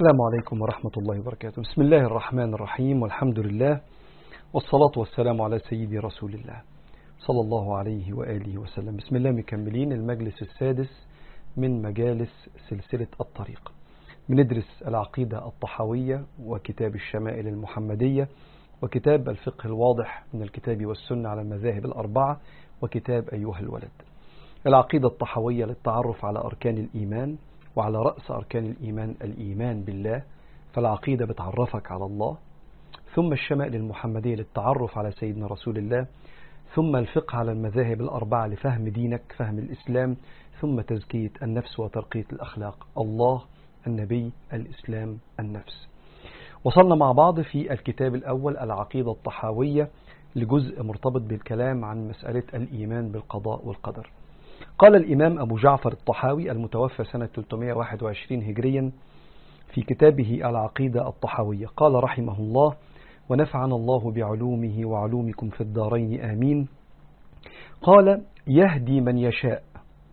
السلام عليكم ورحمة الله وبركاته بسم الله الرحمن الرحيم والحمد لله والصلاة والسلام على سيدي رسول الله صلى الله عليه وآله وسلم بسم الله مكملين المجلس السادس من مجالس سلسلة الطريق بندرس العقيدة الطحاوية وكتاب الشمائل المحمدية وكتاب الفقه الواضح من الكتاب والسنة على المذاهب الأربعة وكتاب أيها الولد العقيدة الطحاوية للتعرف على أركان الإيمان وعلى رأس أركان الإيمان الإيمان بالله فالعقيدة بتعرفك على الله ثم الشمائل المحمدية للتعرف على سيدنا رسول الله ثم الفقه على المذاهب الأربعة لفهم دينك فهم الإسلام ثم تزكية النفس وترقية الأخلاق الله النبي الإسلام النفس وصلنا مع بعض في الكتاب الأول العقيدة الطحاوية لجزء مرتبط بالكلام عن مسألة الإيمان بالقضاء والقدر قال الإمام أبو جعفر الطحاوي المتوفى سنة 321 هجريا في كتابه العقيدة الطحاوية قال رحمه الله ونفعنا الله بعلومه وعلومكم في الدارين آمين قال يهدي من يشاء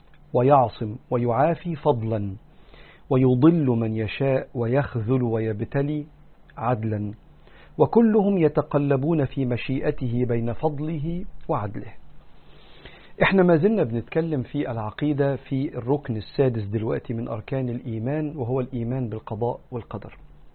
ويعصم ويعافي فضلا ويضل من يشاء ويخذل ويبتلي عدلا وكلهم يتقلبون في مشيئته بين فضله وعدله احنا ما زلنا بنتكلم في العقيدة في الركن السادس دلوقتي من أركان الإيمان وهو الإيمان بالقضاء والقدر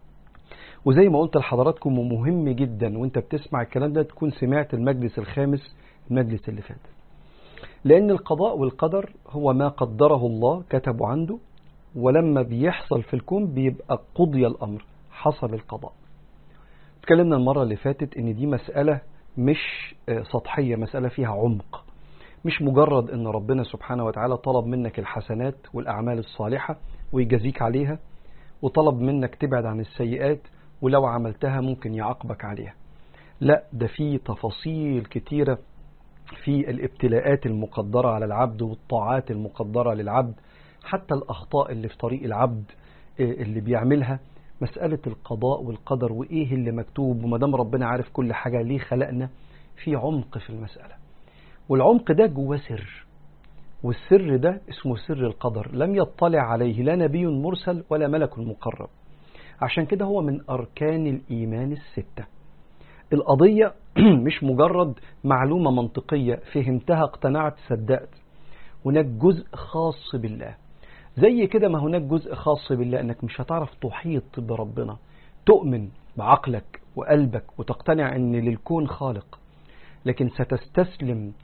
وزي ما قلت لحضراتكم ومهم جدا وانت بتسمع الكلام ده تكون سمعت المجلس الخامس المجلس اللي فات لأن القضاء والقدر هو ما قدره الله كتبه عنده ولما بيحصل في الكون بيبقى قضي الأمر حصل القضاء اتكلمنا المرة اللي فاتت ان دي مسألة مش سطحية مسألة فيها عمق مش مجرد ان ربنا سبحانه وتعالى طلب منك الحسنات والأعمال الصالحة ويجازيك عليها وطلب منك تبعد عن السيئات ولو عملتها ممكن يعاقبك عليها لا ده في تفاصيل كتيرة في الابتلاءات المقدرة على العبد والطاعات المقدرة للعبد حتى الأخطاء اللي في طريق العبد اللي بيعملها مسألة القضاء والقدر وإيه اللي مكتوب وما دام ربنا عارف كل حاجة ليه خلقنا في عمق في المسألة والعمق ده جواه سر والسر ده اسمه سر القدر لم يطلع عليه لا نبي مرسل ولا ملك مقرب عشان كده هو من أركان الإيمان الستة القضية مش مجرد معلومة منطقية فهمتها اقتنعت صدقت هناك جزء خاص بالله زي كده ما هناك جزء خاص بالله انك مش هتعرف تحيط بربنا تؤمن بعقلك وقلبك وتقتنع ان للكون خالق لكن ستستسلم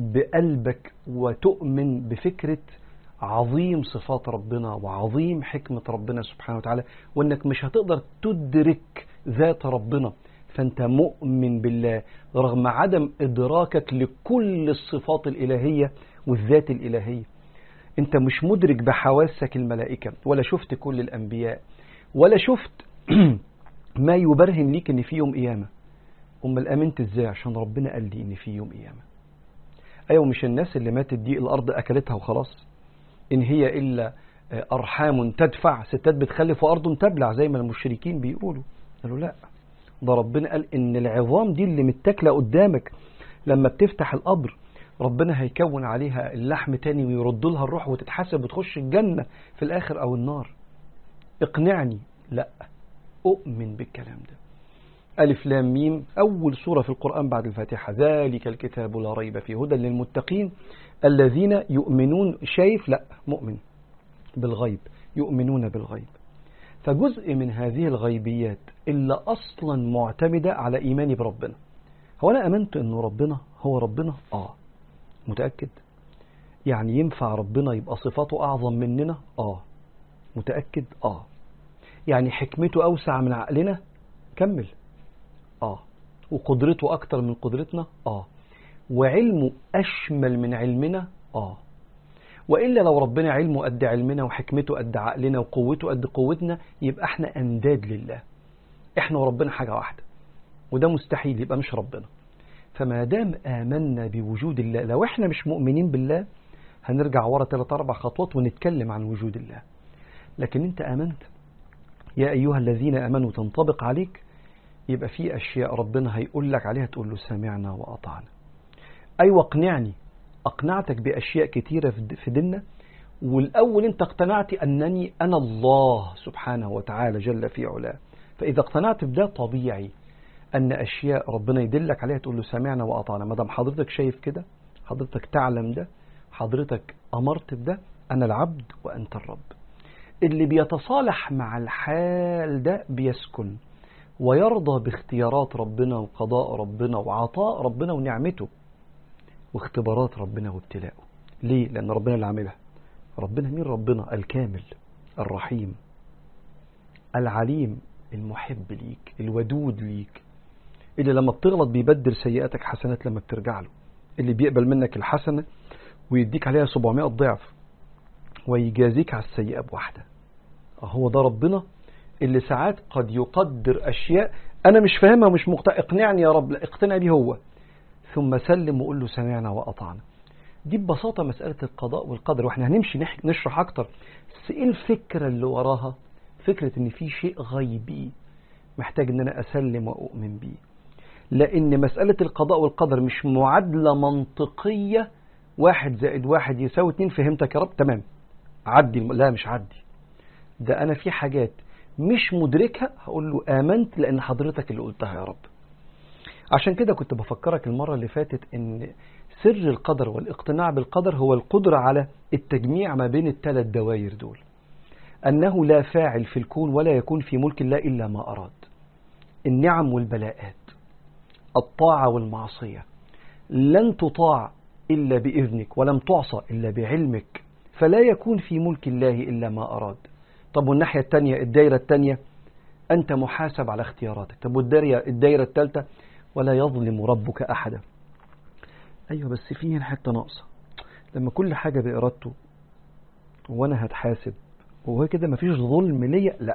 بقلبك وتؤمن بفكرة عظيم صفات ربنا وعظيم حكمة ربنا سبحانه وتعالى وانك مش هتقدر تدرك ذات ربنا فانت مؤمن بالله رغم عدم ادراكك لكل الصفات الالهية والذات الالهية انت مش مدرك بحواسك الملائكة ولا شفت كل الانبياء ولا شفت ما يبرهن ليك ان في يوم قيامة امال امنت ازاي عشان ربنا قال لي ان في يوم قيامة ايوه مش الناس اللي ماتت دي الارض اكلتها وخلاص ان هي الا ارحام تدفع ستات بتخلف وارض تبلع زي ما المشركين بيقولوا قالوا لا ده ربنا قال ان العظام دي اللي متاكله قدامك لما بتفتح القبر ربنا هيكون عليها اللحم تاني ويرد لها الروح وتتحاسب وتخش الجنة في الآخر أو النار اقنعني لا أؤمن بالكلام ده ألف لام ميم أول سورة في القرآن بعد الفاتحة ذلك الكتاب لا ريب فيه هدى للمتقين الذين يؤمنون شايف لا مؤمن بالغيب يؤمنون بالغيب فجزء من هذه الغيبيات اللي أصلا معتمدة على إيماني بربنا هو أنا أمنت أنه ربنا هو ربنا آه متأكد يعني ينفع ربنا يبقى صفاته أعظم مننا آه متأكد آه يعني حكمته أوسع من عقلنا كمل آه وقدرته أكتر من قدرتنا آه وعلمه أشمل من علمنا آه وإلا لو ربنا علمه قد علمنا وحكمته قد عقلنا وقوته قد قوتنا يبقى احنا أنداد لله احنا وربنا حاجة واحدة وده مستحيل يبقى مش ربنا فما دام آمنا بوجود الله لو احنا مش مؤمنين بالله هنرجع ورا ثلاث أربع خطوات ونتكلم عن وجود الله لكن انت آمنت يا أيها الذين آمنوا تنطبق عليك يبقى في أشياء ربنا هيقول لك عليها تقول له سمعنا وأطعنا أيوة اقنعني أقنعتك بأشياء كتيرة في ديننا والأول أنت اقتنعت أنني أنا الله سبحانه وتعالى جل في علاه فإذا اقتنعت بده طبيعي أن أشياء ربنا يدلك عليها تقول له سمعنا وأطعنا ما دام حضرتك شايف كده حضرتك تعلم ده حضرتك أمرت بده أنا العبد وأنت الرب اللي بيتصالح مع الحال ده بيسكن ويرضى باختيارات ربنا وقضاء ربنا وعطاء ربنا ونعمته واختبارات ربنا وابتلاءه ليه؟ لأن ربنا اللي عاملها ربنا مين ربنا الكامل الرحيم العليم المحب ليك الودود ليك اللي لما بتغلط بيبدل سيئاتك حسنات لما بترجع له اللي بيقبل منك الحسنة ويديك عليها 700 ضعف ويجازيك على السيئة بواحدة هو ده ربنا اللي ساعات قد يقدر أشياء أنا مش فاهمها مش مقتنع اقنعني يا رب لا اقتنع بيه هو ثم سلم وقول له سمعنا وأطعنا دي ببساطة مسألة القضاء والقدر واحنا هنمشي نشرح أكتر بس إيه الفكرة اللي وراها فكرة إن في شيء غيبي محتاج إن أنا أسلم وأؤمن بيه لأن مسألة القضاء والقدر مش معادلة منطقية واحد زائد واحد يساوي اتنين فهمتك يا رب تمام عدي لا مش عدي ده أنا في حاجات مش مدركها هقول له آمنت لأن حضرتك اللي قلتها يا رب عشان كده كنت بفكرك المرة اللي فاتت إن سر القدر والاقتناع بالقدر هو القدرة على التجميع ما بين الثلاث دوائر دول أنه لا فاعل في الكون ولا يكون في ملك الله إلا ما أراد النعم والبلاءات الطاعة والمعصية لن تطاع إلا بإذنك ولم تعصى إلا بعلمك فلا يكون في ملك الله إلا ما أراد طب والناحية الثانية الدائرة الثانية أنت محاسب على اختياراتك طب والدائرة الدائرة الثالثة ولا يظلم ربك أحدا أيوة بس فيه هنا حتة ناقصة لما كل حاجة بإرادته وأنا هتحاسب وهو كده مفيش ظلم ليا لا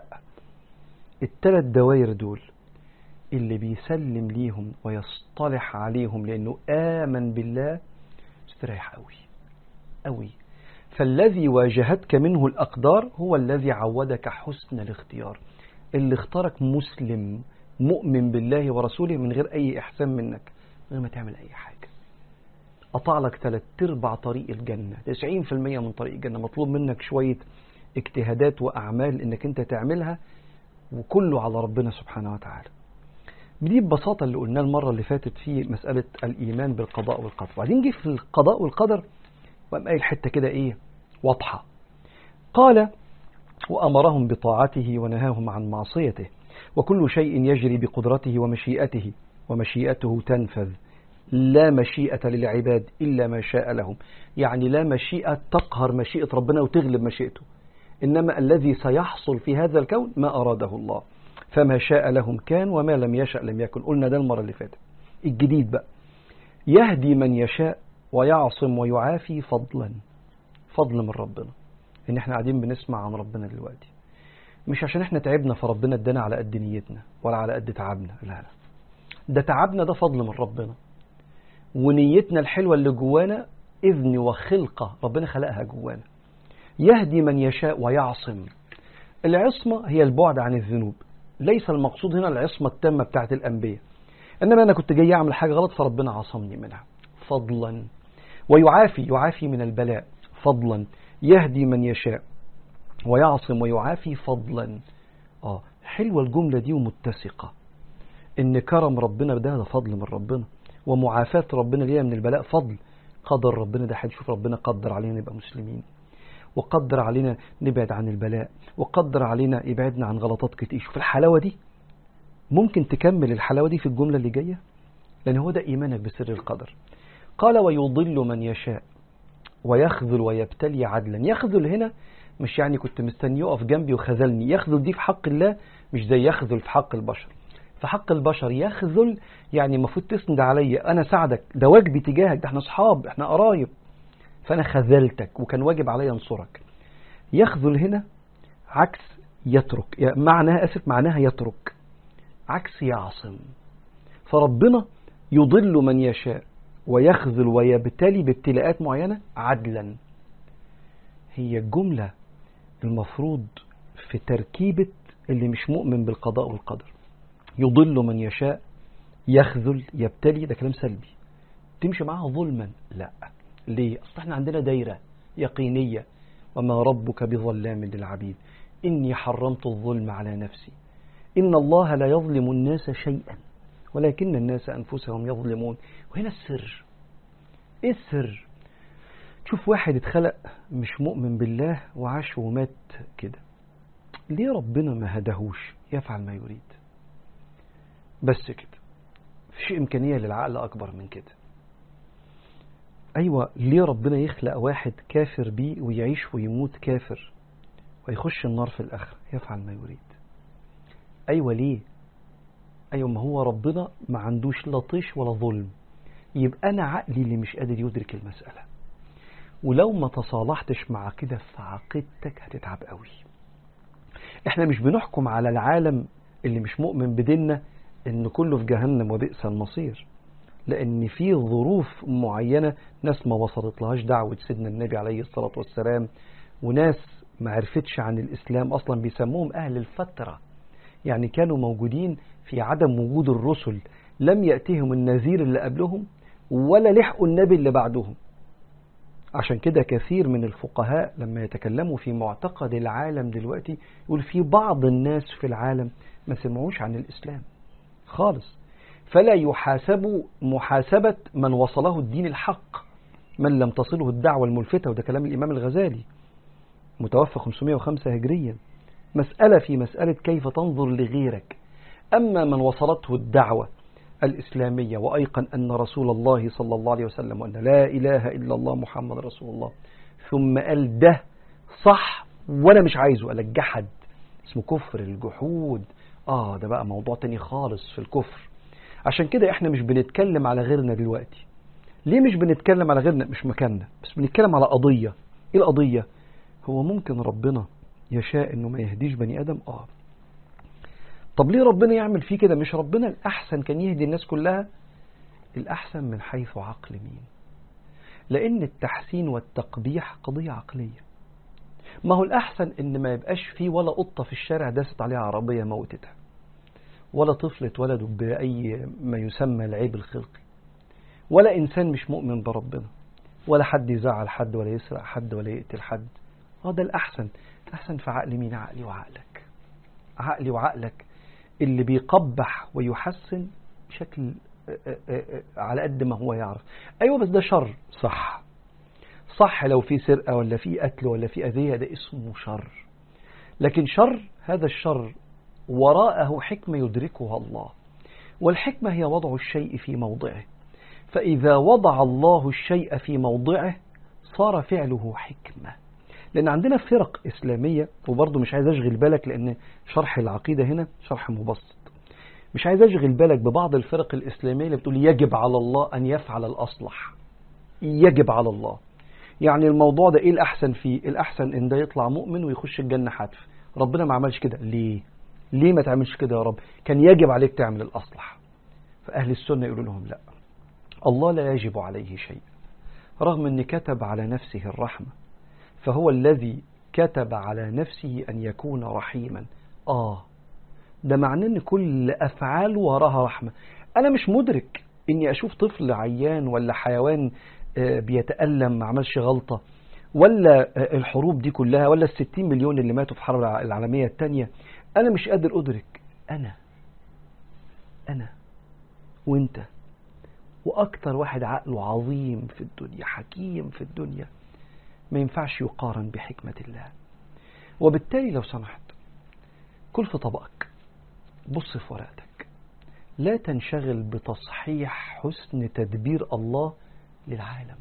التلات دوائر دول اللي بيسلم ليهم ويصطلح عليهم لأنه آمن بالله استريح قوي قوي فالذي واجهتك منه الأقدار هو الذي عودك حسن الاختيار اللي اختارك مسلم مؤمن بالله ورسوله من غير أي إحسان منك من غير ما تعمل أي حاجة قطع لك ثلاث ارباع طريق الجنة 90% من طريق الجنة مطلوب منك شوية اجتهادات وأعمال إنك أنت تعملها وكله على ربنا سبحانه وتعالى دي ببساطة اللي قلناه المرة اللي فاتت في مسألة الإيمان بالقضاء والقدر وبعدين جه في القضاء والقدر وقام قايل حتة كده إيه واضحة قال وأمرهم بطاعته ونهاهم عن معصيته وكل شيء يجري بقدرته ومشيئته ومشيئته تنفذ لا مشيئة للعباد إلا ما شاء لهم يعني لا مشيئة تقهر مشيئة ربنا وتغلب مشيئته إنما الذي سيحصل في هذا الكون ما أراده الله فما شاء لهم كان وما لم يشأ لم يكن قلنا ده المرة اللي فاتت الجديد بقى يهدي من يشاء ويعصم ويعافي فضلا فضل من ربنا ان احنا قاعدين بنسمع عن ربنا دلوقتي مش عشان احنا تعبنا فربنا ادانا على قد نيتنا ولا على قد تعبنا لا لا ده تعبنا ده فضل من ربنا ونيتنا الحلوة اللي جوانا إذن وخلقة ربنا خلقها جوانا يهدي من يشاء ويعصم العصمة هي البعد عن الذنوب ليس المقصود هنا العصمة التامة بتاعت الأنبياء إنما أنا كنت جاي أعمل حاجة غلط فربنا عصمني منها فضلا ويعافي يعافي من البلاء فضلا يهدي من يشاء ويعصم ويعافي فضلا آه حلوة الجملة دي ومتسقة إن كرم ربنا ده ده فضل من ربنا ومعافاة ربنا لينا من البلاء فضل قدر ربنا ده هنشوف ربنا قدر علينا نبقى مسلمين وقدر علينا نبعد عن البلاء وقدر علينا يبعدنا عن غلطات كتير شوف الحلاوة دي ممكن تكمل الحلاوة دي في الجملة اللي جاية لأن هو ده إيمانك بسر القدر قال ويضل من يشاء ويخذل ويبتلي عدلا يخذل هنا مش يعني كنت مستني يقف جنبي وخذلني يخذل دي في حق الله مش زي يخذل في حق البشر في حق البشر يخذل يعني المفروض تسند عليا انا ساعدك ده واجبي تجاهك ده احنا اصحاب احنا قرايب فانا خذلتك وكان واجب عليا انصرك يخذل هنا عكس يترك يعني معناها اسف معناها يترك عكس يعصم فربنا يضل من يشاء ويخذل ويبتلي بابتلاءات معينة عدلا هي الجملة المفروض في تركيبة اللي مش مؤمن بالقضاء والقدر يضل من يشاء يخذل يبتلي ده كلام سلبي تمشي معاها ظلما لا ليه اصل احنا عندنا دايرة يقينية وما ربك بظلام للعبيد إني حرمت الظلم على نفسي إن الله لا يظلم الناس شيئا ولكن الناس أنفسهم يظلمون وهنا السر إيه السر تشوف واحد اتخلق مش مؤمن بالله وعاش ومات كده ليه ربنا ما هدهوش يفعل ما يريد بس كده فيش إمكانية للعقل أكبر من كده أيوة ليه ربنا يخلق واحد كافر بيه ويعيش ويموت كافر ويخش النار في الآخرة يفعل ما يريد أيوة ليه أيوة ما هو ربنا ما عندوش لا طيش ولا ظلم يبقى أنا عقلي اللي مش قادر يدرك المسألة ولو ما تصالحتش مع كده في عقيدتك هتتعب قوي احنا مش بنحكم على العالم اللي مش مؤمن بديننا ان كله في جهنم وبئس المصير لان في ظروف معينة ناس ما وصلت لهاش دعوة سيدنا النبي عليه الصلاة والسلام وناس ما عرفتش عن الإسلام أصلا بيسموهم أهل الفترة يعني كانوا موجودين في عدم وجود الرسل لم يأتهم النذير اللي قبلهم ولا لحقوا النبي اللي بعدهم عشان كده كثير من الفقهاء لما يتكلموا في معتقد العالم دلوقتي يقول في بعض الناس في العالم ما سمعوش عن الإسلام خالص فلا يحاسبوا محاسبة من وصله الدين الحق من لم تصله الدعوة الملفتة وده كلام الإمام الغزالي متوفى 505 هجريا مسألة في مسألة كيف تنظر لغيرك أما من وصلته الدعوة الإسلامية وأيقن أن رسول الله صلى الله عليه وسلم وأن لا إله إلا الله محمد رسول الله ثم قال ده صح وأنا مش عايزه قال الجحد اسمه كفر الجحود آه ده بقى موضوع تاني خالص في الكفر عشان كده احنا مش بنتكلم على غيرنا دلوقتي ليه مش بنتكلم على غيرنا مش مكاننا بس بنتكلم على قضية ايه القضية هو ممكن ربنا يشاء انه ما يهديش بني ادم اه طب ليه ربنا يعمل فيه كده مش ربنا الأحسن كان يهدي الناس كلها الأحسن من حيث عقل مين لأن التحسين والتقبيح قضية عقلية ما هو الأحسن إن ما يبقاش فيه ولا قطة في الشارع داست عليها عربية موتتها ولا طفل اتولدوا بأي ما يسمى العيب الخلقي ولا إنسان مش مؤمن بربنا ولا حد يزعل حد ولا يسرق حد ولا يقتل حد اه ده الأحسن الأحسن في عقل مين عقلي وعقلك عقلي وعقلك اللي بيقبح ويحسن بشكل على قد ما هو يعرف ايوه بس ده شر صح صح لو في سرقه ولا في قتل ولا في اذيه ده اسمه شر لكن شر هذا الشر وراءه حكمه يدركها الله والحكمه هي وضع الشيء في موضعه فاذا وضع الله الشيء في موضعه صار فعله حكمه لأن عندنا فرق إسلامية وبرضه مش عايز أشغل بالك لأن شرح العقيدة هنا شرح مبسط مش عايز أشغل بالك ببعض الفرق الإسلامية اللي بتقول يجب على الله أن يفعل الأصلح يجب على الله يعني الموضوع ده إيه الأحسن فيه الأحسن إن ده يطلع مؤمن ويخش الجنة حتف ربنا ما عملش كده ليه ليه ما تعملش كده يا رب كان يجب عليك تعمل الأصلح فأهل السنة يقولوا لهم لا الله لا يجب عليه شيء رغم أن كتب على نفسه الرحمة فهو الذي كتب على نفسه أن يكون رحيما آه ده معناه أن كل أفعال وراها رحمة أنا مش مدرك أني أشوف طفل عيان ولا حيوان بيتألم ما عملش غلطة ولا الحروب دي كلها ولا الستين مليون اللي ماتوا في الحرب العالمية الثانية أنا مش قادر أدرك أنا أنا وأنت وأكتر واحد عقله عظيم في الدنيا حكيم في الدنيا ما ينفعش يقارن بحكمة الله وبالتالي لو سمحت كل في طبقك بص في ورقتك لا تنشغل بتصحيح حسن تدبير الله للعالم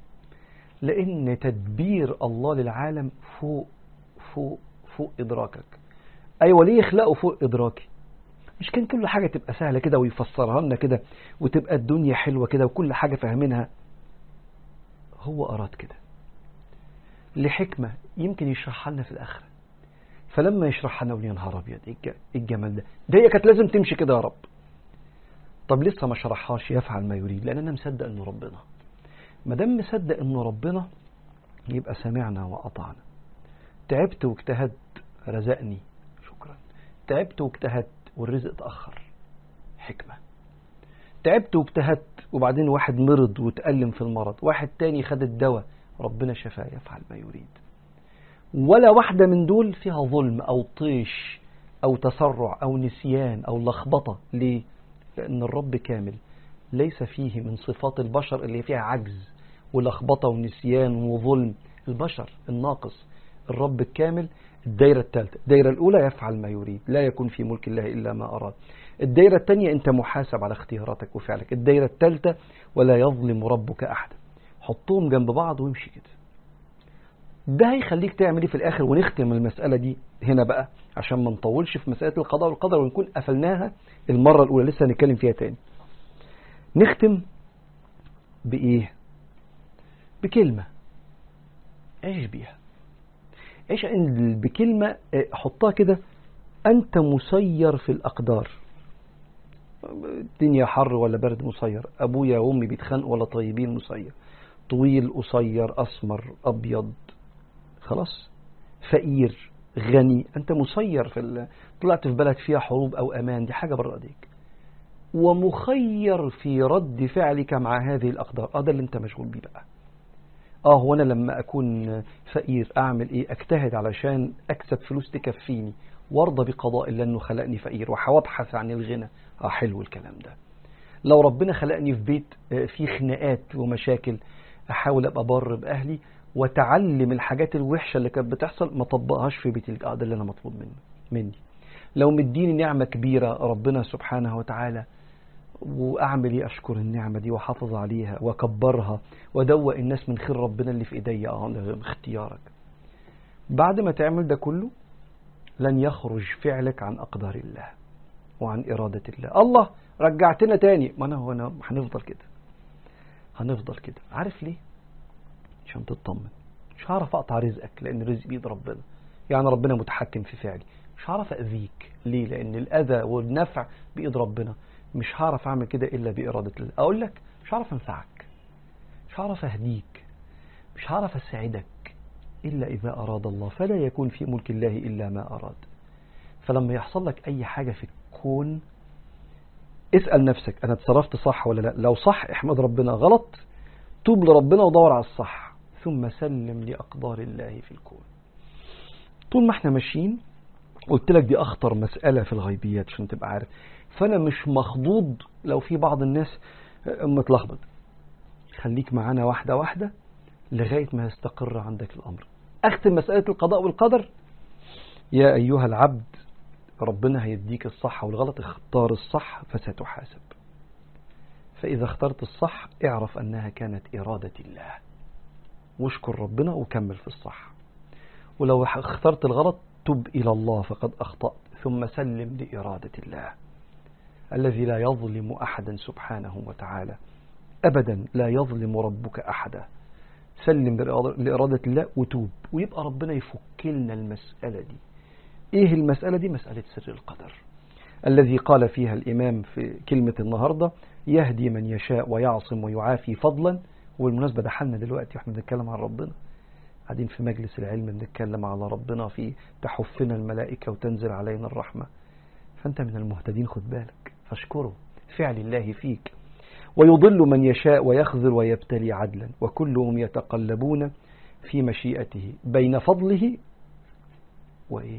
لأن تدبير الله للعالم فوق فوق فوق إدراكك أيوة ليه يخلقه فوق إدراكي مش كان كل حاجة تبقى سهلة كده ويفسرها لنا كده وتبقى الدنيا حلوة كده وكل حاجة فاهمينها هو أراد كده لحكمة يمكن يشرحها لنا في الآخرة فلما يشرحها لنا يا نهار أبيض إيه الجمال ده ده هي كانت لازم تمشي كده يا رب طب لسه ما شرحهاش يفعل ما يريد لأن أنا مصدق إنه ربنا ما دام مصدق إنه ربنا يبقى سمعنا وأطعنا تعبت واجتهدت رزقني شكرا تعبت واجتهدت والرزق اتأخر حكمة تعبت واجتهدت وبعدين واحد مرض وتألم في المرض واحد تاني خد الدواء ربنا شفاه يفعل ما يريد ولا واحدة من دول فيها ظلم أو طيش أو تسرع أو نسيان أو لخبطة ليه؟ لأن الرب كامل ليس فيه من صفات البشر اللي فيها عجز ولخبطة ونسيان وظلم البشر الناقص الرب الكامل الدايرة الثالثة الدايرة الأولى يفعل ما يريد لا يكون في ملك الله إلا ما أراد الدايرة الثانية أنت محاسب على اختياراتك وفعلك الدايرة الثالثة ولا يظلم ربك أحدا حطهم جنب بعض وامشي كده ده هيخليك تعمل ايه في الاخر ونختم المسألة دي هنا بقى عشان ما نطولش في مسألة القضاء والقدر ونكون قفلناها المرة الأولى لسه هنتكلم فيها تاني نختم بإيه بكلمة عيش بيها عيش بكلمة حطها كده أنت مسير في الأقدار الدنيا حر ولا برد مسير أبويا وأمي بيتخانقوا ولا طيبين مسير طويل قصير أسمر أبيض خلاص فقير غني أنت مسير في ال... طلعت في بلد فيها حروب أو أمان دي حاجة بره ايديك ومخير في رد فعلك مع هذه الأقدار اه ده اللي انت مشغول بيه بقى اه هو انا لما اكون فقير اعمل ايه اجتهد علشان اكسب فلوس تكفيني وارضى بقضاء الله انه خلقني فقير وابحث عن الغنى اه حلو الكلام ده لو ربنا خلقني في بيت فيه خناقات ومشاكل احاول ابقى بر باهلي واتعلم الحاجات الوحشه اللي كانت بتحصل ما اطبقهاش في بيتي اه ده اللي انا مطلوب مني مني لو مديني نعمه كبيره ربنا سبحانه وتعالى واعمل ايه اشكر النعمه دي واحافظ عليها واكبرها وادوق الناس من خير ربنا اللي في ايديا اه اختيارك بعد ما تعمل ده كله لن يخرج فعلك عن اقدار الله وعن اراده الله الله رجعتنا تاني ما انا هو انا هنفضل كده هنفضل كده عارف ليه عشان تطمن مش هعرف اقطع رزقك لان رزق بيد ربنا يعني ربنا متحكم في فعلي مش هعرف اذيك ليه لان الاذى والنفع بايد ربنا مش هعرف اعمل كده الا باراده الله اقول لك مش هعرف انفعك مش هعرف اهديك مش هعرف اساعدك الا اذا اراد الله فلا يكون في ملك الله الا ما اراد فلما يحصل لك اي حاجه في الكون اسال نفسك انا اتصرفت صح ولا لا لو صح احمد ربنا غلط توب لربنا ودور على الصح ثم سلم لاقدار الله في الكون طول ما احنا ماشيين قلت لك دي اخطر مساله في الغيبيات عشان تبقى عارف فانا مش مخضوض لو في بعض الناس متلخبط خليك معانا واحده واحده لغايه ما يستقر عندك الامر اختم مساله القضاء والقدر يا ايها العبد ربنا هيديك الصح والغلط اختار الصح فستحاسب فاذا اخترت الصح اعرف انها كانت اراده الله واشكر ربنا وكمل في الصح ولو اخترت الغلط تب الى الله فقد اخطات ثم سلم لاراده الله الذي لا يظلم احدا سبحانه وتعالى ابدا لا يظلم ربك احدا سلم لاراده الله وتوب ويبقى ربنا يفك لنا المساله دي ايه المساله دي مساله سر القدر الذي قال فيها الامام في كلمه النهارده يهدي من يشاء ويعصم ويعافي فضلا والمناسبه ده حالنا دلوقتي واحنا بنتكلم عن ربنا قاعدين في مجلس العلم بنتكلم على ربنا في تحفنا الملائكه وتنزل علينا الرحمه فانت من المهتدين خد بالك فاشكره فعل الله فيك ويضل من يشاء ويخذل ويبتلي عدلا وكلهم يتقلبون في مشيئته بين فضله وإيه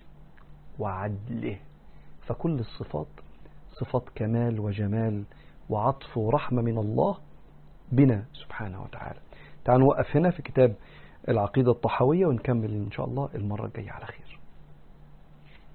وعدله فكل الصفات صفات كمال وجمال وعطف ورحمة من الله بنا سبحانه وتعالى تعالوا نوقف هنا في كتاب العقيدة الطحوية ونكمل إن شاء الله المرة الجاية على خير